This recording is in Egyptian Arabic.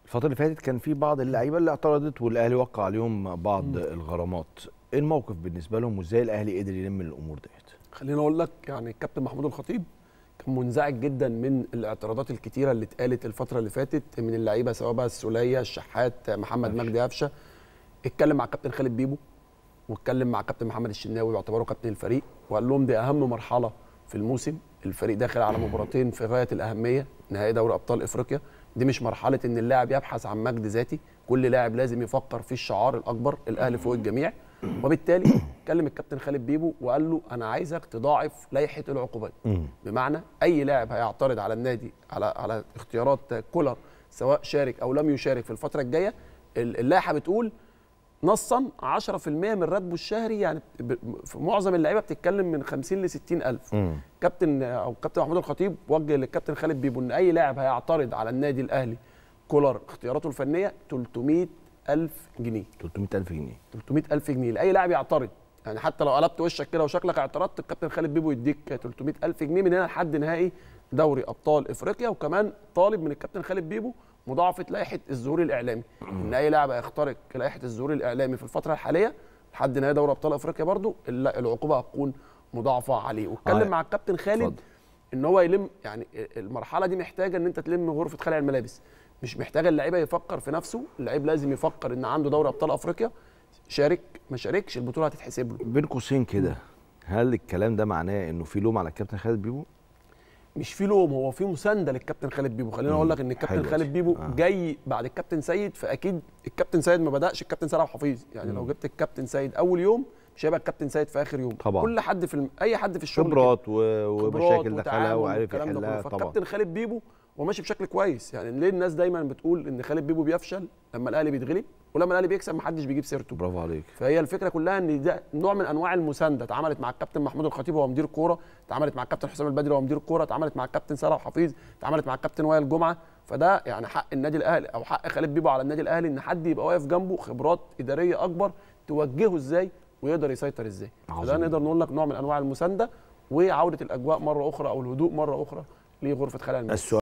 الفتره اللي فاتت كان في بعض اللعيبه اللي اعترضت والاهلي وقع عليهم بعض مم. الغرامات ايه الموقف بالنسبه لهم وازاي الاهلي قدر يلم الامور ديت خليني اقول لك يعني الكابتن محمود الخطيب كان منزعج جدا من الاعتراضات الكتيره اللي اتقالت الفتره اللي فاتت من اللعيبه سواء بقى السوليه الشحات محمد ماشي. مجدي قفشه اتكلم مع الكابتن خالد بيبو واتكلم مع الكابتن محمد الشناوي باعتباره كابتن الفريق وقال لهم دي اهم مرحله في الموسم الفريق داخل على مباراتين في غايه الاهميه نهائي دوري ابطال افريقيا دي مش مرحله ان اللاعب يبحث عن مجد ذاتي كل لاعب لازم يفكر في الشعار الاكبر الاهلي فوق الجميع وبالتالي كلم الكابتن خالد بيبو وقال له انا عايزك تضاعف لائحه العقوبات بمعنى اي لاعب هيعترض على النادي على على اختيارات كولر سواء شارك او لم يشارك في الفتره الجايه ال- اللائحه بتقول نصا 10% من راتبه الشهري يعني ب- في معظم اللعيبه بتتكلم من 50 ل 60 الف مم. كابتن او كابتن محمود الخطيب وجه للكابتن خالد بيبو ان اي لاعب هيعترض على النادي الاهلي كولر اختياراته الفنيه 300 الف جنيه 300000 جنيه 300 الف جنيه لاي لاعب يعترض يعني حتى لو قلبت وشك كده وشكلك اعترضت الكابتن خالد بيبو يديك 300 الف جنيه من هنا لحد نهائي دوري ابطال افريقيا وكمان طالب من الكابتن خالد بيبو مضاعفه لائحه الظهور الاعلامي ان اي لاعب هيخترق لائحه الظهور الاعلامي في الفتره الحاليه لحد نهائي دوري ابطال افريقيا برضو الل- العقوبه هتكون مضاعفه عليه واتكلم آه. مع الكابتن خالد اتفضل. ان هو يلم يعني المرحله دي محتاجه ان انت تلم غرفه خلع الملابس مش محتاجه اللعيبه يفكر في نفسه اللعيب لازم يفكر ان عنده دوري ابطال افريقيا شارك ما شاركش البطوله هتتحسب له بين قوسين كده هل الكلام ده معناه انه في لوم على الكابتن خالد بيبو مش في لوم هو في مسانده للكابتن خالد بيبو خليني مم. اقول لك ان الكابتن حلوة خالد دي. بيبو آه. جاي بعد الكابتن سيد فاكيد الكابتن سيد ما بداش الكابتن سيد عبد الحفيظ يعني لو مم. جبت الكابتن سيد اول يوم مش هيبقى الكابتن سيد في اخر يوم طبعاً. كل حد في الم... اي حد في الشغل كده. خبرات و- خبرات ومشاكل دخلها وتعامل وعارف والكلام ده يحلها كله طبعا فالكابتن خالد بيبو هو ماشي بشكل كويس يعني ليه الناس دايما بتقول ان خالد بيبو بيفشل لما الاهلي بيتغلب ولما الاهلي بيكسب محدش بيجيب سيرته برافو عليك فهي الفكره كلها ان ده نوع من انواع المسانده اتعملت مع الكابتن محمود الخطيب وهو مدير كوره اتعملت مع الكابتن حسام البدري وهو مدير كوره اتعملت مع الكابتن سلام حفيظ اتعملت مع الكابتن وائل جمعه فده يعني حق النادي الاهلي او حق خالد بيبو على النادي الاهلي ان حد يبقى واقف جنبه خبرات اداريه اكبر توجهه ازاي ويقدر يسيطر ازاي فده عظيم. نقدر نقول لك نوع من انواع المسانده وعوده الاجواء مره اخرى او الهدوء مره اخرى لغرفه خلع الملابس السؤال